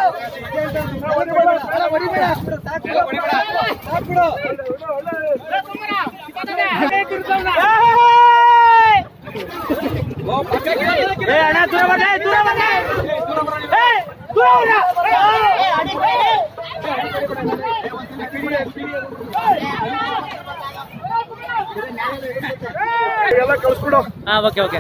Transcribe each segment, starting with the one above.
ಎಲ್ಲ ಕಳ್ಸ್ಬಿಡು ಹಾ okay okay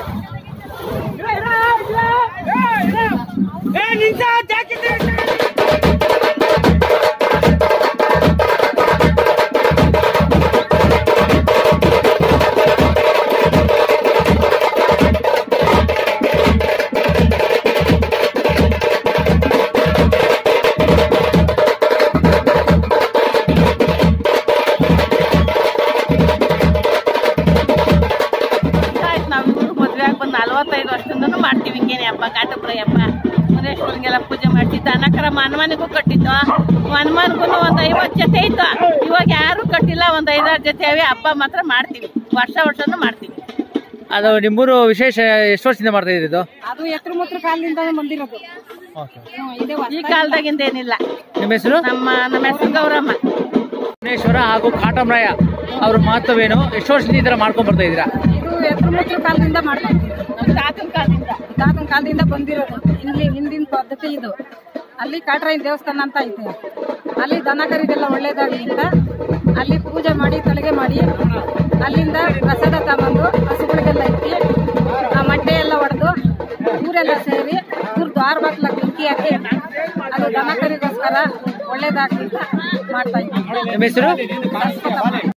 ಆಯ್ತು ನಾವು ಇವ್ರು ಮದ್ವೆ ಆಗಿ ಬಂದು ನಲ್ವತ್ತೈದು ವರ್ಷದಿಂದನೂ ಮಾಡ್ತೀವಿ ಹಿಂಗೇನೆ ಹಬ್ಬ ಕಾಟಪುರ ಹಬ್ಬ ಮುನೇಶ್ವರಂಗೆಲ್ಲ ಪೂಜೆ ಮಾಡ್ತಿದ್ದ ದನಕರ ಮನ್ಮನಿಗೂ ಕಟ್ಟಿದ್ದು ಮನ್ಮನ್ಗೂ ಒಂದ್ ಐವತ್ತು ಜೊತೆ ಇತ್ತು ಇವಾಗ ಯಾರು ಕಟ್ಟಿಲ್ಲ ಒಂದ್ ಐದಾರು ಜೊತೆ ಅವೆ ಹಬ್ಬ ಮಾತ್ರ ಮಾಡ್ತೀವಿ ವರ್ಷ ವರ್ಷನೂ ಮಾಡ್ತೀವಿ ಅದು ನಿಮ್ಮೂರು ವಿಶೇಷ ಎಷ್ಟು ವರ್ಷದಿಂದ ಮಾಡ್ತಾ ಇದ್ದೀರಿ ಇದು ಅದು ಎತ್ರ ಮುತ್ರ ಕಾಲದಿಂದ ಬಂದಿರೋದು ಹ್ಮ್, ಇದೇ ಹೊಸ- ಈ ಕಾಲದಾಗಿಂದ ಏನಿಲ್ಲ ನಿಮ್ಮ ಹೆಸರು ನಮ್ಮ ನಮ್ಮ ಹೆಸರು ಗೌರಮ್ಮ ಭುವನೇಶ್ವರ ಹಾಗೂ ಕಾಟಮರಾಯ ಅವ್ರ ಮಹತ್ವವೇನು ಎಷ್ಟು ವರ್ಷದಿಂದ ಈ ಥರ ಮಾಡ್ಕೊಂಡ್ ಬರ್ತಾ ಇದ್ದೀರಾ ಇದು ಎತ್ರ ಮುತ್ರ ಕಾಲದಿಂದ ಮಾಡ್ಕೊಂಡು ನಮ್ಮ ತಾತನ ಕಾಲದಿಂದ ತಾತನ ಕಾಲದಿಂದ ಬಂದಿರೋದು ಇಲ್ಲಿ ಹಿಂದಿನ ಪದ್ಧತಿ ಇದು ಅಲ್ಲಿ ಕಾಟ್ರಾಯನ ದೇವಸ್ಥಾನ ಅಂತ ಐತೆ ಅಲ್ಲಿ ದನ ಕರಿದೆಲ್ಲ ಒಳ್ಳೇದಾಗ್ಲಿ ಅಂತ ಅಲ್ಲಿ ಪೂಜೆ ಮಾಡಿ ತಲೆಗೆ ಮಾಡಿ ಅಲ್ಲಿಂದ ಪ್ರಸಾದ ತಗೊಂಡು ಹಸುಗಳಿಗೆಲ್ಲ ಇಟ್ಟು ಆ ಮಟ್ಟೆ ಎಲ್ಲ ಹೊಡೆದು ಊರೆಲ್ಲ ಸೇರಿ ಊರ್ ದ್ವಾರ ಬಾಗ್ಲ ಬೆಂಕಿ ಹಾಕಿ ಅದು ದನ ಕರಿಗೋಸ್ಕರ ಒಳ್ಳೇದಾಗ್ಲಿ ಅಂತ ಮಾಡ್ತಾ ಇದ್ದೀವಿ ನಿಮ್ಮ ಹೆಸರು